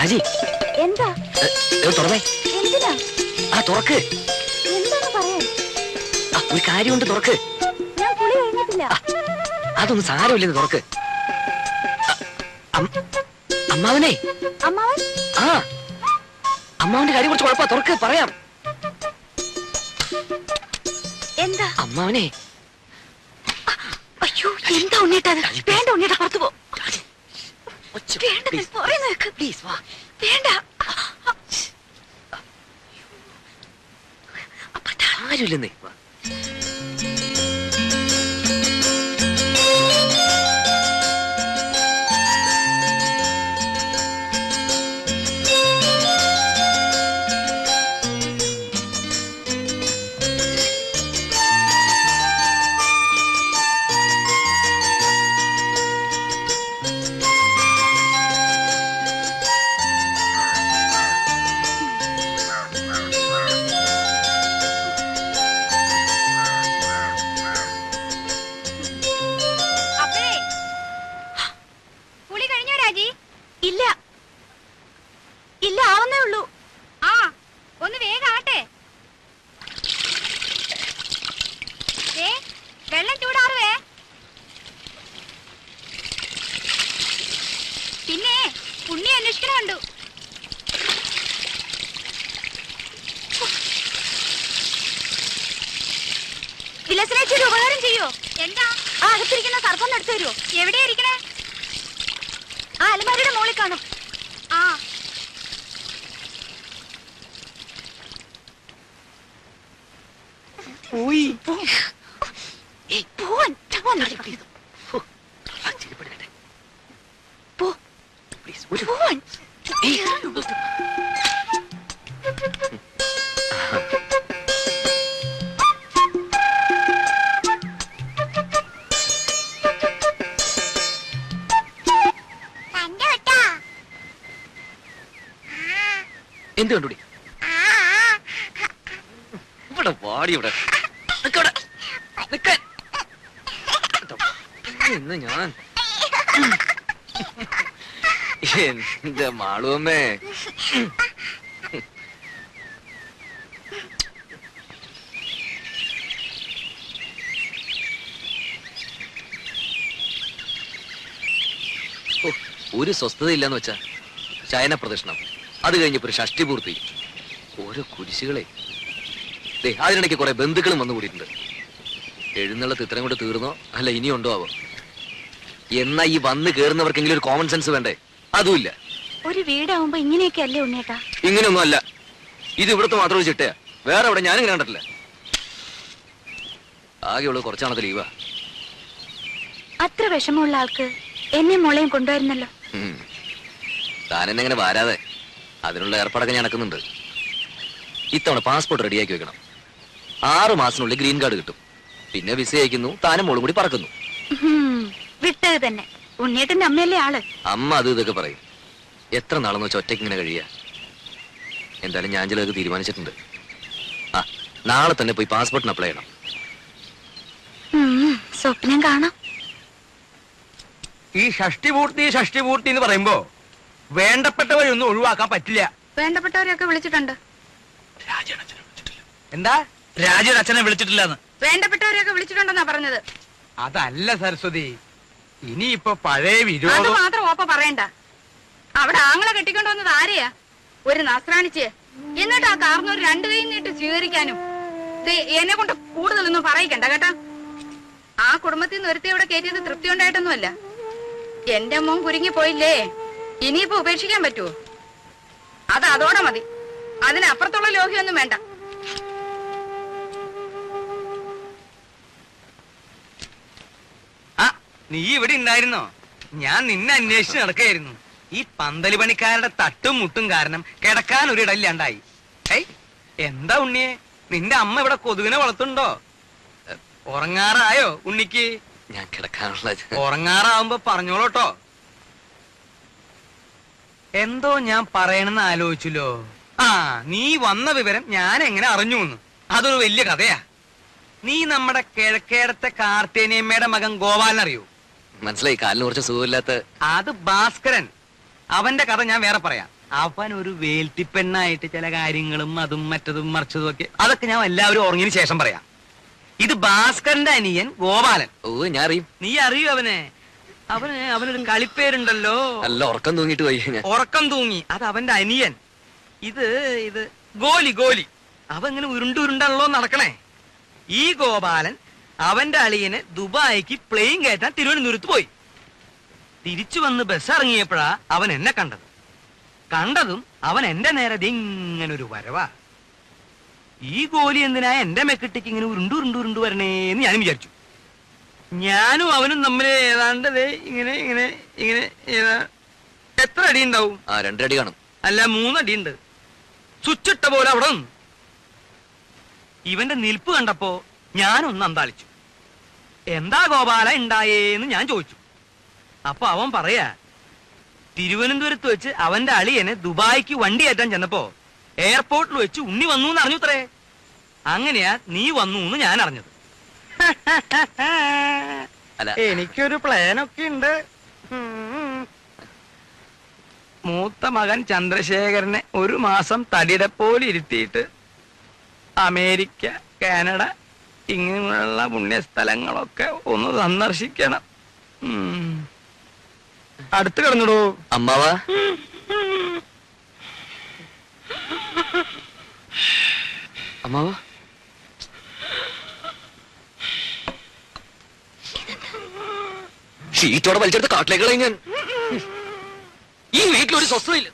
രാജി എന്താ ഏ, ഏ, തുറന്നേ എന്തിനാ ആ തുറക്ക് എന്താണ് പറയാൻ ആ, ഒരു കാര്യമുണ്ട് തുറക്ക് ഞാൻ കുളി കഴിഞ്ഞിട്ടില്ല അതൊന്നും സാരമില്ലെന്ന് തുറക്ക് ആ, അം- അമ്മാവനെ അമ്മാവൻ ആ അമ്മാവന്റെ കാര്യം കുറച്ച് കുഴപ്പ തുറക്ക് പറയാം എന്താ അമ്മാവനെ അയ്യോ എന്താ ഉണ്ണീട്ടത് വേണ്ട ഉണ്ണീട്ട പുറത്തു പോ ഒച്ച- വേണ്ട please, പറയുന്ന കേക്ക് please, വാ. വേണ്ട ആരുമില്ലെന്നേ വാ. അപ്പേ കുളി കഴിഞ്ഞോ രാജി ഇല്ല ഇല്ല ആവുന്നേ ഉള്ളൂ ആ ഒന്ന് വേഗം ആട്ടെ ഏ വെള്ളം ചൂടാറുവേ പിന്നെ പുണ്ണി അന്വേഷിക്കണമുണ്ട് വിലസിനേച്ചി ഒരു ഉപകാരം ചെയ്യോ എന്താ ആ അകത്തിരിക്കുന്ന സർപ്പം എടുത്തു തരുമോ എവിടെയാ ഇരിക്കണേ ആ അലമാരിയുടെ മുകളിൽ കാണും ആ പോയി ഏയ്, പോവാൻ പോവാൻ ഹോ, ആ, ചെരുപ്പെടുക്കട്ടെ. പോ Please, ഒരു പോവാൻ ഏയ്, എന്ത് കണ്ടുപിടി ഇവിടെ വാടി ഇവിടെ നിക്കവിടെ നിക്കാൻ ഇന്ന് ഞാൻ എന്റെ മാളുവമ്മേ ഓ, ഒരു സ്വസ്ഥത ഇല്ലെന്ന് വെച്ചാ ശയന പ്രദക്ഷിണം അത് കഴിഞ്ഞപ്പോ ഒരു ഷഷ്ടി പൂർത്തി ഓരോ കുരിശുകളെ ദേ അതിനിടയ്ക്ക് കുറെ ബന്ധുക്കളും വന്നു കൂടിയിട്ടുണ്ട് എഴുന്നള്ളത്ത് ഇത്രയും കൂടെ തീർന്നോ അല്ല ഇനിയുണ്ടോ ആവോ എന്നാ ഈ വന്ന് കേറുന്നവർക്കെങ്കിലും ഒരു കോമൺ സെൻസ് വേണ്ടേ അതുമില്ല ഒരു വീടാവുമ്പോ ഇങ്ങനെയൊക്കെ അല്ലേ ഉണ്ണേട്ടാ ഇങ്ങനെയൊന്നും അല്ല ഇത് ഇവിടുത്തെ മാത്രം ഒരു ചിട്ടയാ വേറെ എവിടെ ഞാനിങ്ങനെ കണ്ടിട്ടില്ല ആകെയുള്ളത് കുറച്ചാണത് ലീവാ അത്ര വിഷമമുള്ള ആൾക്ക് എന്നെ മോളെയും കൊണ്ടുവരുന്നല്ലോ ഉം. താൻ എന്നെ ഇങ്ങനെ വാരാതെ അതിനുള്ള ഏർപ്പാടൊക്കെ ഞാൻ നടക്കുന്നുണ്ട് ഇത്തവണ പാസ്പോർട്ട് റെഡിയാക്കി വെക്കണം ആറ് മാസത്തിനുള്ളിൽ ഗ്രീൻ കാർഡ് കിട്ടും പിന്നെ വിസ അയക്കുന്നു താനും മോളും കൂടി പറക്കുന്നു ഹും, വിട്ടത് തന്നെ ഉണ്ണേട്ടന്റെ അമ്മയല്ലേ ആള് അമ്മ അത് ഇതൊക്കെ പറയും എത്ര നാളെന്ന് വെച്ചാൽ ഒറ്റയ്ക്ക് ഇങ്ങനെ കഴിയാ എന്തായാലും ഞാൻ ചിലതൊക്കെ തീരുമാനിച്ചിട്ടുണ്ട് ആ നാളെ തന്നെ പോയി പാസ്പോർട്ടിന് അപ്ലൈ ചെയ്യണം ഉം, സ്വപ്നം കാണാം ഈ ഷഷ്ടിപൂർത്തി ഷഷ്ടിപൂർത്തി എന്ന് പറയുമ്പോ വേണ്ടപ്പെട്ടവരൊന്നും ഒഴിവാക്കാൻ പറ്റില്ല വേണ്ടപ്പെട്ടവരെയൊക്കെ വിളിച്ചിട്ടുണ്ട് എന്താ രാജയുടെ അച്ഛനെ വിളിച്ചിട്ടില്ലെന്ന് വേണ്ടപ്പെട്ടവരെയൊക്കെ വിളിച്ചിട്ടുണ്ടെന്നാ പറഞ്ഞത് അതല്ല സരസ്വതി ഇനിയിപ്പോ പഴയ അത് വിരോധം മാത്രം ഓപ്പ പറയണ്ട അവിടെ ആങ്ങളെ കെട്ടിക്കൊണ്ട് വന്നത് ആരെയാ ഒരു നസ്രാണിച്ച് എന്നിട്ട് ആ കാർന്നൂർ രണ്ടു കൈ നീട്ട് സ്വീകരിക്കാനും ദേ, എന്നെ കൊണ്ട് കൂടുതലൊന്നും പറയിക്കണ്ട കേട്ടാ ആ കുടുംബത്തിൽ നിന്ന് ഒരുത്തി ഇവിടെ കയറ്റിയത് തൃപ്തി ഉണ്ടായിട്ടൊന്നുമല്ല എന്റെ മോൻ കുരുങ്ങി പോയില്ലേ ഇനിയിപ്പോ ഉപേക്ഷിക്കാൻ പറ്റുമോ അത് അതോടെ മതി അതിനപ്പുറത്തുള്ള ലോഹ്യൊന്നും വേണ്ട ആ നീ ഇവിടെ ഉണ്ടായിരുന്നോ ഞാൻ നിന്നെ അന്വേഷിച്ച് നടക്കായിരുന്നു ഈ പന്തല് പണിക്കാരുടെ തട്ടും മുട്ടും കാരണം കിടക്കാൻ ഒരു ഇടയില്ലാണ്ടായി ഏയ് എന്താ ഉണ്ണിയെ നിന്റെ അമ്മ ഇവിടെ കൊതുകിനെ വളർത്തുണ്ടോ ഉറങ്ങാറായോ ഉണ്ണിക്ക് ഞാൻ കിടക്കാനുള്ള ഉറങ്ങാറാവുമ്പോ പറഞ്ഞോളൂട്ടോ എന്തോ ഞാൻ പറയണെന്ന് ആലോചിച്ചല്ലോ ആ നീ വന്ന വിവരം ഞാൻ എങ്ങനെ അറിഞ്ഞു എന്ന് അതൊരു വലിയ കഥയാ നീ നമ്മുടെ കിഴക്കേടത്തെ കാർത്തേനിയമ്മയുടെ മകൻ ഗോപാലൻ അറിയോ മനസ്സിലായി കാലിന് കുറച്ച് സുഖമില്ലാത്ത അത് ഭാസ്കരൻ അവന്റെ കഥ ഞാൻ വേറെ പറയാം അവൻ ഒരു വേൽത്തിപ്പെണ്ണായിട്ട് ചില കാര്യങ്ങളും അതും മറ്റതും മറിച്ചതും ഒക്കെ അതൊക്കെ ഞാൻ എല്ലാവരും ഉറങ്ങിയതിന് ശേഷം പറയാം ഇത് ഭാസ്കരന്റെ അനിയൻ ഗോപാലൻ ഓ ഞാൻ അറിയും നീ അറിയൂ അവനെ അവന് അവനൊരു കളിപ്പേരുണ്ടല്ലോ നല്ല ഉറക്കം തൂങ്ങിട്ട് പോയി ഞാൻ ഉറക്കം തൂങ്ങി അത് അവന്റെ അനിയൻ ഇത് ഇത് ഗോലി ഗോലി അവൻ ഇങ്ങനെ ഉരുണ്ട് ഉരുണ്ടല്ലോ നടക്കണേ ഈ ഗോപാലൻ അവന്റെ അളിയന് ദുബായിക്ക് പ്ലെയിൻ കയറ്റാൻ തിരുവനന്തപുരത്ത് പോയി തിരിച്ചു വന്ന് ബസ് ഇറങ്ങിയപ്പോഴാ അവൻ എന്നെ കണ്ടത് കണ്ടതും അവൻ എന്റെ നേരെ ദേ ഇങ്ങനെ ഒരു വരവാ ഈ ഗോലി എന്തിനാ എന്റെ മെക്കിട്ടിക്ക് ഇങ്ങനെ ഉരുണ്ടു ഉരുണ്ടു ഉരുണ്ടു വരണേന്ന് ഞാനും വിചാരിച്ചു ഞാനും അവനും തമ്മിൽ ഏതാണ്ട് ദേ ഇങ്ങനെ ഇങ്ങനെ ഇങ്ങനെ ഏതാ എത്ര അടി ഉണ്ടാവും ആ രണ്ടടി കാണും അല്ല മൂന്നടി ഉണ്ട് സ്വിച്ചിട്ട പോലെ അവിടെ നിന്നു ഇവന്റെ നിൽപ്പ് കണ്ടപ്പോ ഞാനൊന്ന് അന്താളിച്ചു എന്താ ഗോപാല ഉണ്ടായേന്ന് ഞാൻ ചോദിച്ചു അപ്പൊ അവൻ പറയാ തിരുവനന്തപുരത്ത് വെച്ച് അവന്റെ അളിയനെ ദുബായിക്ക് വണ്ടി കയറ്റാൻ ചെന്നപ്പോ എയർപോർട്ടിൽ വെച്ച് ഉണ്ണി വന്നു എന്ന് അറിഞ്ഞുത്രേ അങ്ങനെയാ നീ വന്നു എന്ന് ഞാൻ അറിഞ്ഞത് അല്ല എനിക്കൊരു പ്ലാനൊക്കെ ഉണ്ട് ഉം. മൂത്ത മകൻ ചന്ദ്രശേഖരനെ ഒരു മാസം തടിയുടെ പോലെ ഇരുത്തിയിട്ട് അമേരിക്ക കാനഡ ഇങ്ങനെയുള്ള പുണ്യസ്ഥലങ്ങളൊക്കെ ഒന്ന് സന്ദർശിക്കണം ഉം. അടുത്ത് കിടന്നിടൂ അമ്മാവാ അമ്മാവാ ഷീറ്റോടെ വലിച്ചെടുത്ത് കാട്ടിലേക്ക് കളയും ഞാൻ ഈ വീട്ടിലൊരു സ്വസ്ഥതയില്ല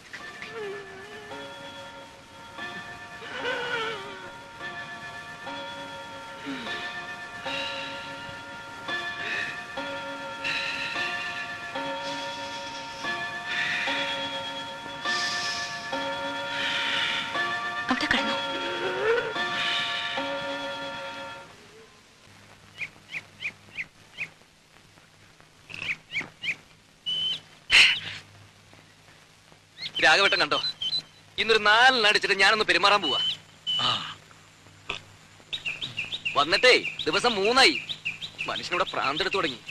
അവിടെ കിടന്നു രാഘവട്ടം കണ്ടോ ഇന്നൊരു നാലെണ്ണം അടിച്ചിട്ട് ഞാനൊന്ന് പെരുമാറാൻ പോവാ വന്നിട്ടേ ദിവസം മൂന്നായി മനുഷ്യനിവിടെ പ്രാന്തെടുത്തു തുടങ്ങി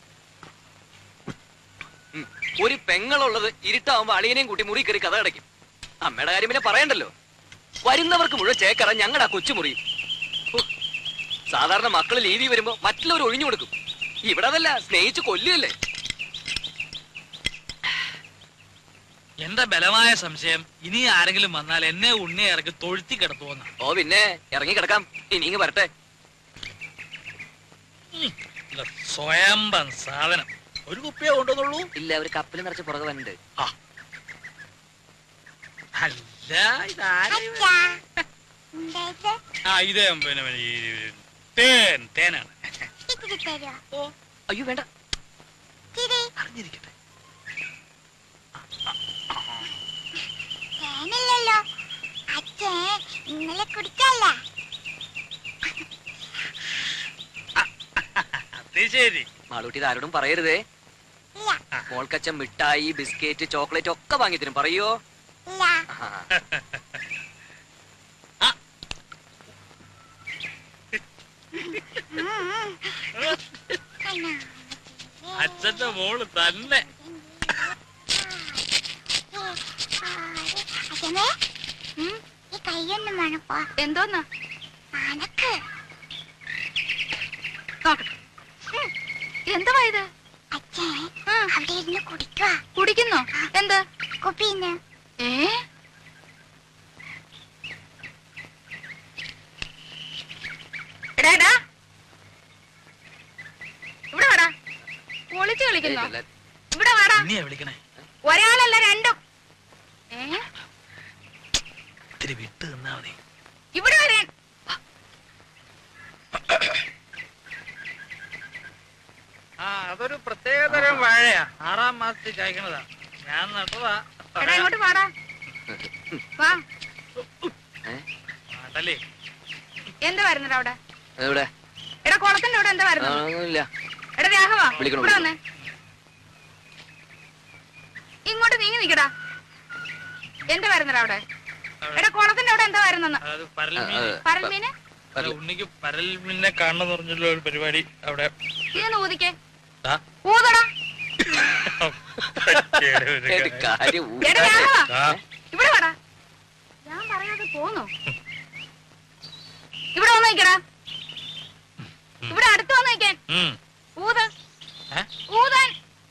ഉം. ഒരു പെങ്ങളുള്ളത് ഇരുട്ടാവുമ്പോ അളിയനെയും കൂട്ടി മുറി കയറി കഥ അടയ്ക്കും അമ്മയുടെ കാര്യം പിന്നെ പറയണ്ടല്ലോ വരുന്നവർക്ക് മുഴുവൻ ചേക്കറ ഞങ്ങളുടെ ആ കൊച്ചുമുറി ഹോ. സാധാരണ മക്കള് ലീവി വരുമ്പോ മറ്റുള്ളവർ ഒഴിഞ്ഞു കൊടുക്കും ഇവിടെ അതല്ല സ്നേഹിച്ച് കൊല്ലുകയല്ലേ എന്റെ ബലമായ സംശയം ഇനി ആരെങ്കിലും വന്നാൽ എന്നെ ഉണ്ണിയെ ഇറക്കി തൊഴുത്തി കിടത്തുവന്ന ഓ പിന്നെ ഇറങ്ങി കിടക്കാം ഇനി ഇങ്ങ് വരട്ടെ സ്വയംബൻ സാധനം ഒരു കുപ്പിയെ കൊണ്ടുവന്നുള്ളൂ ഇല്ല ഒരു കപ്പിൽ നിറച്ച് പുറകെ വന്നിട്ട് അല്ല ഇതാരാ ഇവൻ? ആ ഇത് പിന്നെ ഈ തേൻ തേനാണ് അയ്യോ വേണ്ട അറിഞ്ഞിരിക്കട്ടെ തേനില്ലല്ലോ അച്ഛൻ ഇന്നലെ കുടിക്കല്ല അത് ശരി മാളൂട്ടി ഇത് ആരോടും പറയരുതേ ഇല്ല മോൾക്കച്ചൻ മിഠായി ബിസ്ക്കറ്റ് ചോക്ലേറ്റ് ഒക്കെ വാങ്ങി തരും പറയോ ഇല്ല ആഹാ. അച്ഛന്റെ മോള് തന്നെ അച്ഛനെ ഈ കൈയൊന്നും മണപ്പോ എന്തോന്നാ അനക്ക് നോക്കട്ടെ എന്തുവാ ഇത് അച്ഛൻ അവിടെ ഇരുന്ന് കുടിക്കുക കുടിക്കുന്നോ എന്ത് കുപ്പിന്ന് ഏ എടാ എടാ ഇവിടെ വാടാ ഒളിച്ചു കളിക്കുന്നോ ഏയ്, ഇവിടെ വാടാ ഉണ്ണിയെ വിളിക്കണേ ഒരാളല്ല രണ്ടും ഏ ഇത്തിരി വിട്ട് നിന്നാ മതി ഇവിടെ വരാൻ ആ അതൊരു പ്രത്യേകതരം വാഴയാ ആറാം മാസത്തിൽ കായ്ക്കണതാ ഞാൻ നട്ടതാ എടാ ഇങ്ങോട്ട് വാടാ വാ ഏ? നാട്ടല്ലേ എന്താ വരുന്നത് അവിടെ എവിടെ എടാ കുളത്തിന്റെ അവിടെ എന്താ ആ, വരുന്നത് ഒന്നുമില്ല എടാ രാഘവ വിളിക്കണം, ഇവിടെ വന്നേ ഇങ്ങോട്ട് നീങ്ങി നിക്കടാ എന്താ വരുന്നത് അവിടെ എടാ കുളത്തിന്റെ അവിടെ എന്താ വരുന്നെന്ന് അത് ആ, പരൽമീൻ ആ, പരൽമീന് അല്ല, ഉണ്ണിക്ക് പരൽമീനെ കാണണം എന്ന് പറഞ്ഞുള്ള ഒരു പരിപാടി അവിടെ ഇതൊന്ന് ഊതിക്കേ ദാ. ഊതടാ എന്റെ കാര്യം ഊ- എടാ രാഘവ ആ. ഇവിടെ വാടാ ഞാൻ പറയാതെ പോന്നോ ഇവിടെ വന്ന് നിക്കടാ ഇവിടെ അടുത്ത് വന്ന് നിക്കാൻ ഉം. ഊത് ഏ? ഊതാൻ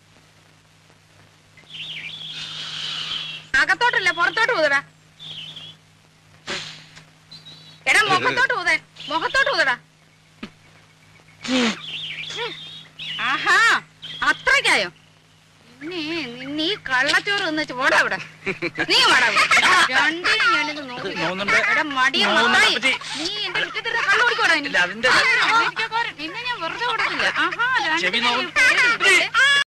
അകത്തോട്ടല്ല പുറത്തോട്ട് ഊതടാ എടാ മുഖത്തോട്ട് ഊതാൻ മുഖത്തോട്ട് ഊതടാ ഉം. ആഹാ അത്രയ്ക്കായോ പിന്നെ നിന്നെ ഈ കള്ളച്ചോറ് എന്ന് ചോടാ ഇവിടെ നീ വാടാ ഇവിടെ. രണ്ടിനും ഞാനിത് നോക്കി നോവുന്നുണ്ട്. എടാ മടിയ നോവുന്നുണ്ട് മത്തായി. അപ്പച്ചി. നീ എന്റെ മുറ്റത്തിരുന്ന് കള്ളു കുടിക്കോടാ ഇനി. ഇല്ല, അതിന്റെ- ആ, അമേരിക്കക്കാരൻ. നിന്നെ ഞാൻ വെറുതെ വിടത്തില്ല ആഹാ ചെവി രണ്ടിനും നോവും. ഈ പേടി.